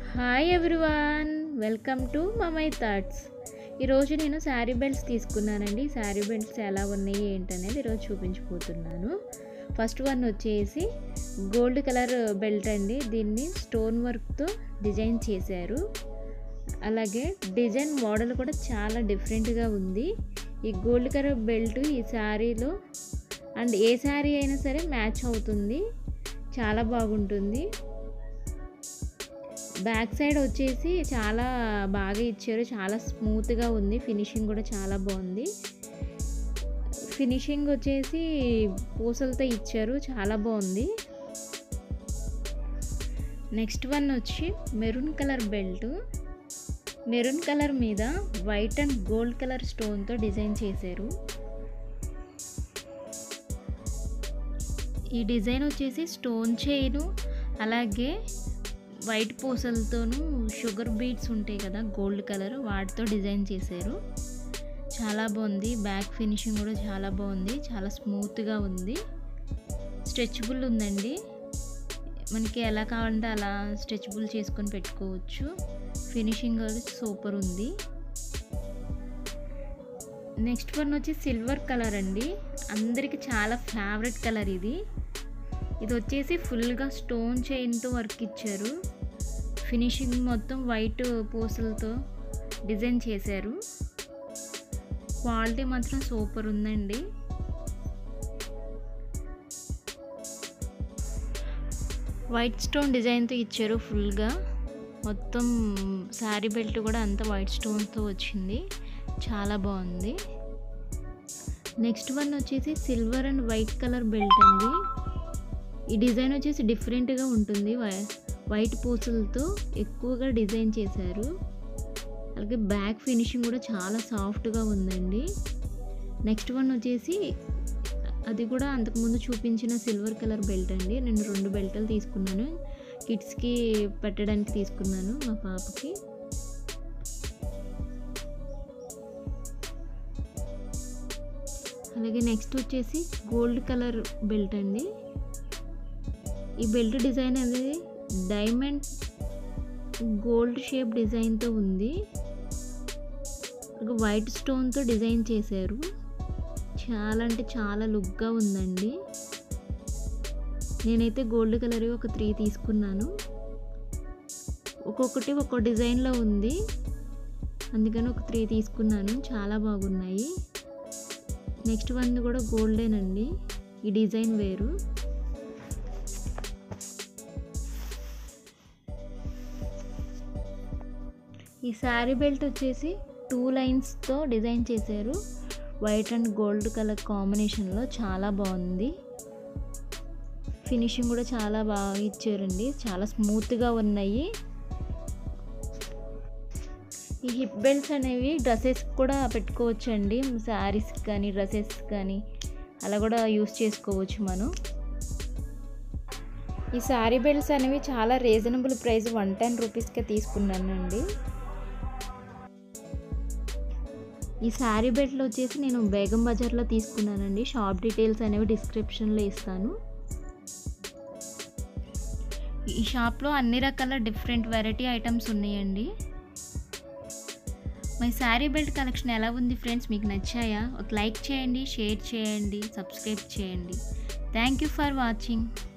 hi everyone welcome to మమై thoughts ఈరోజు నేను శారీ బెల్ట్స్ తీసుకున్నానండి శారీ బెల్ట్స్ ఎలా ఉన్నాయి ఏంటనేది ఈరోజు చూపించబోతున్నాను ఫస్ట్ వన్ వచ్చేసి గోల్డ్ కలర్ బెల్ట్ అండి దీన్ని స్టోన్ వర్క్తో డిజైన్ చేశారు అలాగే డిజైన్ మోడల్ కూడా చాలా డిఫరెంట్గా ఉంది ఈ గోల్డ్ కలర్ బెల్ట్ ఈ శారీలో అండ్ ఏ శారీ అయినా సరే మ్యాచ్ అవుతుంది చాలా బాగుంటుంది బ్యాక్ సైడ్ వచ్చేసి చాలా బాగా ఇచ్చారు చాలా స్మూత్గా ఉంది ఫినిషింగ్ కూడా చాలా బాగుంది ఫినిషింగ్ వచ్చేసి పూసలతో ఇచ్చారు చాలా బాగుంది నెక్స్ట్ వన్ వచ్చి maroon colour belt maroon colour మీద వైట్ అండ్ గోల్డ్ కలర్ స్టోన్తో డిజైన్ చేశారు ఈ డిజైన్ వచ్చేసి స్టోన్ చైను అలాగే వైట్ పూసలతోనూ షుగర్ బీడ్స్ ఉంటాయి కదా గోల్డ్ కలర్ వాటితో డిజైన్ చేశారు చాలా బాగుంది బ్యాక్ ఫినిషింగ్ కూడా చాలా బాగుంది చాలా స్మూత్గా ఉంది స్ట్రెచబుల్ ఉందండి మనకి ఎలా కావాలంటే అలా స్ట్రెచబుల్ చేసుకొని పెట్టుకోవచ్చు ఫినిషింగ్ కూడా సూపర్ ఉంది నెక్స్ట్ వన్ వచ్చి సిల్వర్ కలర్ అండి అందరికి చాలా ఫేవరెట్ కలర్ ఇది ఇది వచ్చేసి ఫుల్గా స్టోన్ చైన్తో వర్క్ ఇచ్చారు ఫినిషింగ్ మొత్తం వైట్ పూసలతో డిజైన్ చేశారు క్వాలిటీ మాత్రం సూపర్ ఉందండి వైట్ స్టోన్ డిజైన్తో ఇచ్చారు ఫుల్గా మొత్తం శారీ బెల్ట్ కూడా అంతా వైట్ స్టోన్తో వచ్చింది చాలా బాగుంది నెక్స్ట్ వన్ వచ్చేసి silver and white colour belt అండి ఈ డిజైన్ వచ్చేసి డిఫరెంట్గా ఉంటుంది వైట్ పూసలతో ఎక్కువగా డిజైన్ చేశారు అలాగే బ్యాక్ ఫినిషింగ్ కూడా చాలా సాఫ్ట్గా ఉందండి నెక్స్ట్ వన్ వచ్చేసి అది కూడా అంతకుముందు చూపించిన సిల్వర్ కలర్ బెల్ట్ అండి నేను రెండు బెల్ట్లు తీసుకున్నాను కిడ్స్కి పెట్టడానికి తీసుకున్నాను మా పాపకి అలాగే నెక్స్ట్ వచ్చేసి గోల్డ్ కలర్ బెల్ట్ అండి ఈ బెల్ట్ డిజైన్ అనేది డైమండ్ గోల్డ్ షేప్ డిజైన్తో ఉంది వైట్ స్టోన్తో డిజైన్ చేశారు చాలా అంటే చాలా లుక్గా ఉందండి నేనైతే గోల్డ్ కలర్ ఒక త్రీ తీసుకున్నాను ఒక్కొక్కటి ఒక్కో డిజైన్లో ఉంది అందుకని ఒక త్రీ తీసుకున్నాను చాలా బాగున్నాయి నెక్స్ట్ వన్ కూడా గోల్డేనండి ఈ డిజైన్ వేరు ఈ శారీ బెల్ట్ వచ్చేసి టూ లైన్స్తో డిజైన్ చేశారు వైట్ అండ్ గోల్డ్ కలర్ కాంబినేషన్లో చాలా బాగుంది ఫినిషింగ్ కూడా చాలా బాగా ఇచ్చారండి చాలా స్మూత్గా ఉన్నాయి ఈ హిప్ బెల్ట్స్ అనేవి డ్రెస్సెస్ కూడా పెట్టుకోవచ్చు అండి శారీస్ కానీ డ్రెస్సెస్ కానీ అలా కూడా యూస్ చేసుకోవచ్చు మనం ఈ శారీ బెల్ట్స్ అనేవి చాలా రీజనబుల్ ప్రైస్ వన్ టెన్ రూపీస్కే తీసుకున్నానండి ఈ శారీ బెల్ట్లు వచ్చేసి నేను బేగం బజార్లో తీసుకున్నానండి షాప్ డీటెయిల్స్ అనేవి డిస్క్రిప్షన్లో ఇస్తాను ఈ షాప్లో అన్ని రకాల డిఫరెంట్ వెరైటీ ఐటమ్స్ ఉన్నాయండి మై శారీ బెల్ట్ కలెక్షన్ ఎలా ఉంది ఫ్రెండ్స్ మీకు నచ్చాయా ఒక లైక్ చేయండి షేర్ చేయండి సబ్స్క్రైబ్ చేయండి థ్యాంక్ యూ ఫర్ వాచింగ్